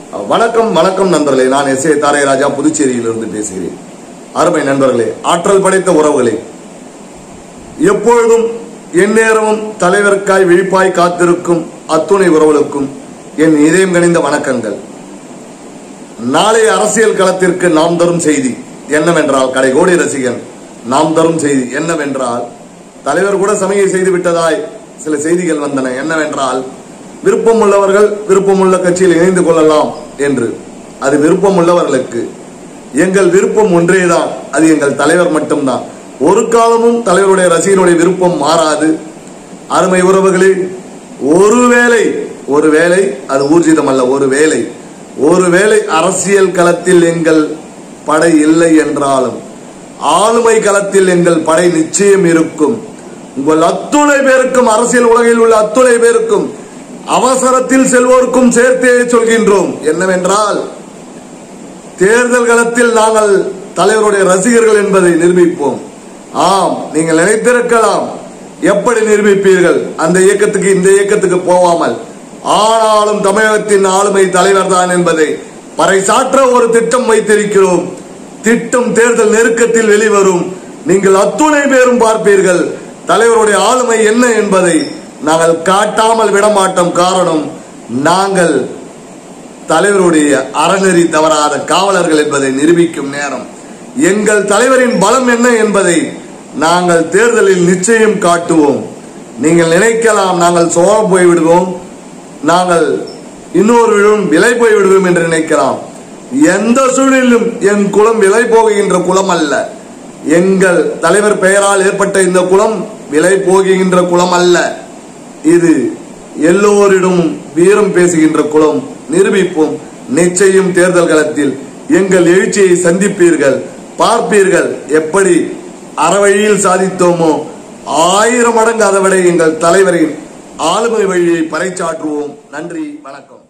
வணக்கம் வணக்கம் நண்பர்களே நான் எஸ் ஏ தாரையராஜா புதுச்சேரியிலிருந்து பேசுகிறேன் அருமை நண்பர்களே ஆற்றல் படைத்த உறவுகளே எப்பொழுதும் எந்நேரமும் தலைவருக்காய் விழிப்பாய் காத்திருக்கும் அத்துணை உறவுகளுக்கும் என் இதயம் கணிந்த வணக்கங்கள் நாளைய அரசியல் களத்திற்கு நாம் தரும் செய்தி என்னவென்றால் கடைகோடி ரசிகன் நாம் தரும் செய்தி என்னவென்றால் தலைவர் கூட சமையை செய்து விட்டதாய் சில செய்திகள் வந்தன என்னவென்றால் விருப்பம் உள்ளவர்கள் விருப்பமுள்ள கட்சியில் இணைந்து கொள்ளலாம் என்று அது விருப்பம் உள்ளவர்களுக்கு எங்கள் விருப்பம் ஒன்றேதான் அது எங்கள் தலைவர் மட்டும்தான் ஒரு காலமும் தலைவருடைய ரசிகனுடைய விருப்பம் மாறாது அருமை உறவுகளே ஒருவேளை ஒருவேளை அது ஊர்ஜிதம் அல்ல ஒருவேளை ஒருவேளை அரசியல் களத்தில் எங்கள் படை இல்லை என்றாலும் ஆளுமை களத்தில் எங்கள் படை நிச்சயம் இருக்கும் உங்கள் அத்துணை பேருக்கும் அரசியல் உலகில் உள்ள அத்துணை பேருக்கும் அவசரத்தில் செல்வோருக்கும் சேர்த்தே சொல்கின்றோம் என்னவென்றால் தேர்தல் களத்தில் நாங்கள் தலைவருடைய ரசிகர்கள் என்பதை நிரூபிப்போம் ஆம் நீங்கள் நினைத்திருக்கலாம் எப்படி நிரூபிப்பீர்கள் அந்த இயக்கத்துக்கு இந்த இயக்கத்துக்கு போவாமல் ஆனாலும் தமிழகத்தின் ஆளுமை தலைவர் தான் என்பதை பறைசாற்ற ஒரு திட்டம் வைத்திருக்கிறோம் திட்டம் தேர்தல் நெருக்கத்தில் வெளிவரும் நீங்கள் அத்துணை பேரும் பார்ப்பீர்கள் தலைவருடைய ஆளுமை என்ன என்பதை நாங்கள் காட்டாமல் விடமாட்டோம் காரணம் நாங்கள் தலைவருடைய அறநெறி தவறாத காவலர்கள் என்பதை நிரூபிக்கும் நேரம் எங்கள் தலைவரின் பலம் என்ன என்பதை நாங்கள் தேர்தலில் நிச்சயம் காட்டுவோம் நீங்கள் நினைக்கலாம் நாங்கள் சோழம் போய் விடுவோம் நாங்கள் இன்னொரு விழும் விலை போய் விடுவோம் என்று நினைக்கலாம் எந்த சூழலிலும் என் குலம் விலை போகின்ற குலம் அல்ல எங்கள் தலைவர் பெயரால் ஏற்பட்ட இந்த குலம் விலை போகின்ற குலம் அல்ல இது எல்லோரிடம் வீரம் பேசுகின்ற குலம் நிரூபிப்போம் நிச்சயம் தேர்தல் களத்தில் எங்கள் எழுச்சியை சந்திப்பீர்கள் பார்ப்பீர்கள் எப்படி அறவழியில் சாதித்தோமோ ஆயிரம் மடங்கு அதை விட எங்கள் தலைவரின் ஆளுமை வழியை பறைச்சாற்றுவோம் நன்றி வணக்கம்